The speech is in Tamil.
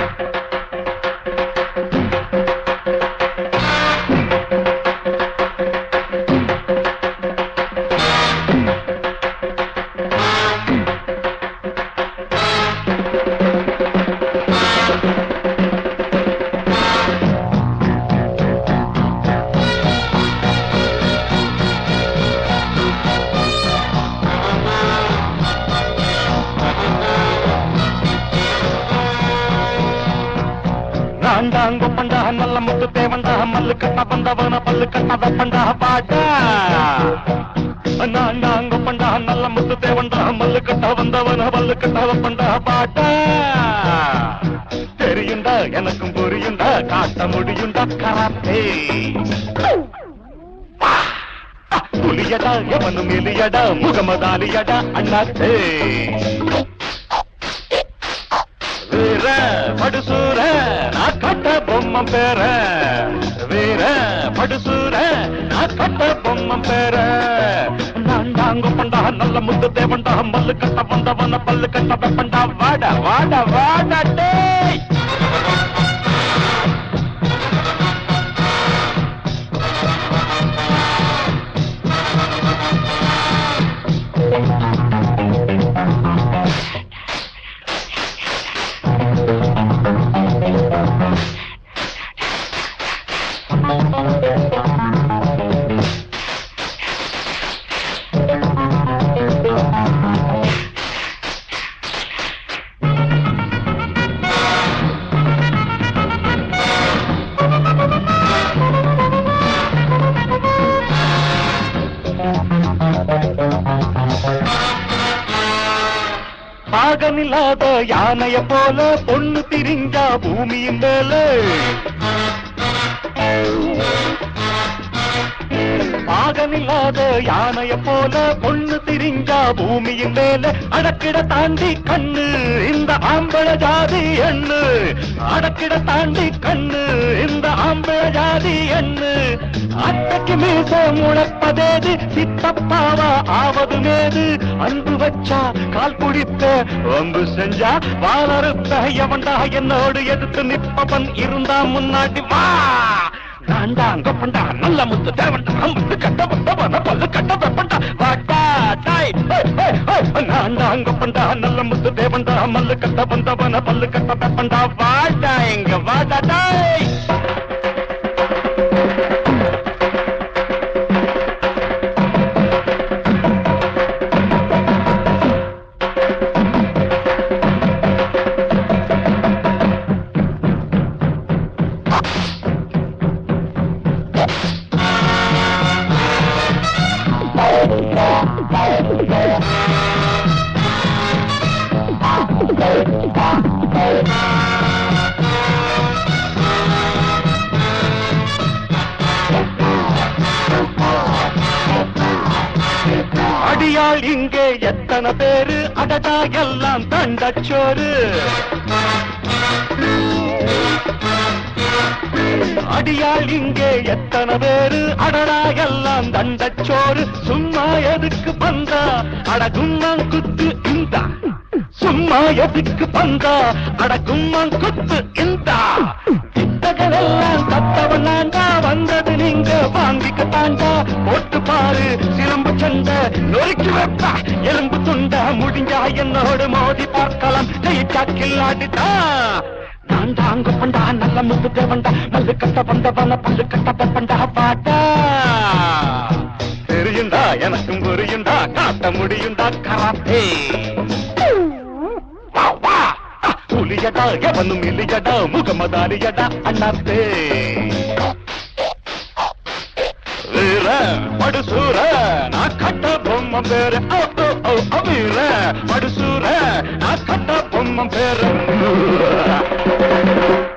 நான்டாங்க பண்டா நல்ல முத்து தேவண்டா மல்லு கட்ட வந்தவன பல்லு கட்ட வெப்பண்டா பாட்டா நான்டாங்க பண்டா நல்ல முத்து தேவண்டா மல்லு கட்ட வந்தவன பல்லு கட்ட வெப்பண்டா பாட்டா தெரியுண்டா எனக்கும் புரியுண்டா காட்ட முடியுண்டா கராத்தே புலியடா எவனும் எலியடா முகமதாலியடா அண்ணாத்தே வீர படுசூர நான் கட்ட பொம்மம் பேர வீர படுசூர நான் கட்ட பொம்மம் பேர நான் தாங்க பண்டா நல்ல முத்து தேவண்டா மல்லு கட்ட வந்தவன பல்லு கட்ட வெப்பண்டா வாட வாட வாட டேய் பாகமில்லாத யானைய போல பொண்ணு திரிஞ்சா பூமியின் மேல பாகமில்லாத யானைய போல பொண்ணு திரிஞ்சா பூமியின் மேல அடக்கிட தாண்டி கண்ணு இந்த ஆம்பள ஜாதி எண்ணு அடக்கிட தாண்டி கண்ணு இந்த ஆம்பள ஜாதி எண்ணு அத்தைக்கு மீச முளைப்பதேது சித்தப்பாவா ஆவது மேது அன்பு வச்சா கால் குடித்த வம்பு செஞ்சா வாழறுத்த எவன்டா என்னோடு எதிர்த்து நிப்பவன் இருந்தா முன்னாடி வா நான்டா அங்க பண்டா நல்ல முத்து தேவன்டா முத்து கட்ட வந்தவன பல்லு கட்ட வெப்பண்டா வாட்டா டாய் ஹே, ஹே, ஹே. நான்டா அங்க பண்டா நல்ல முத்து தேவன்டா மல்லு கட்ட வந்தவன பல்லு கட்ட வெப்பண்டா வாட்டா எங்க வாடா டாய் அடியாள் இங்கே எத்தனை பேரு அடடா எல்லாம் தண்டச்சோறு அடியாள் இங்கே எத்தனை பேரு அடடா எல்லாம் தண்டச்சோறு சும்மா எதுக்கு பந்தா அட கும்மான் குத்து இந்தா சும்மா எதுக்கு பந்தா அட கும்மான் குத்து இந்தா திட்டகளெல்லாம் தத்தவன் நான்டா வந்தது நீங்க வாங்கிக்கத்தாண்டா போட்டு பாரு சிலம்பு சண்டை நொறுக்கி வைப்பா எலும்பு துண்டா முடிஞ்சா என்னோடு மோதி பார்க்கலாம் ஜெயிச்சா கில்லாடிட்டா நான் தாங்க பண்டா நல்ல முத்து தேவண்டா மல்லு கட்ட வந்தவன பல்லு கட்ட பெப்பண்டா பாட்டா தெரியுண்டா எனக்கும் புரியுண்டா காட்ட முடியுண்டா கராத்தே வா, வா. புலியடா எவனும் இல்லையடா முகமதாரியடா அண்ணாத்தே வீர படுசூர நான் கட்ட பொம்மை பேரு ஓ, ஓ, ஓ, ஓ, வீர படுசூர நான் கட்ட பொம்மை பேரு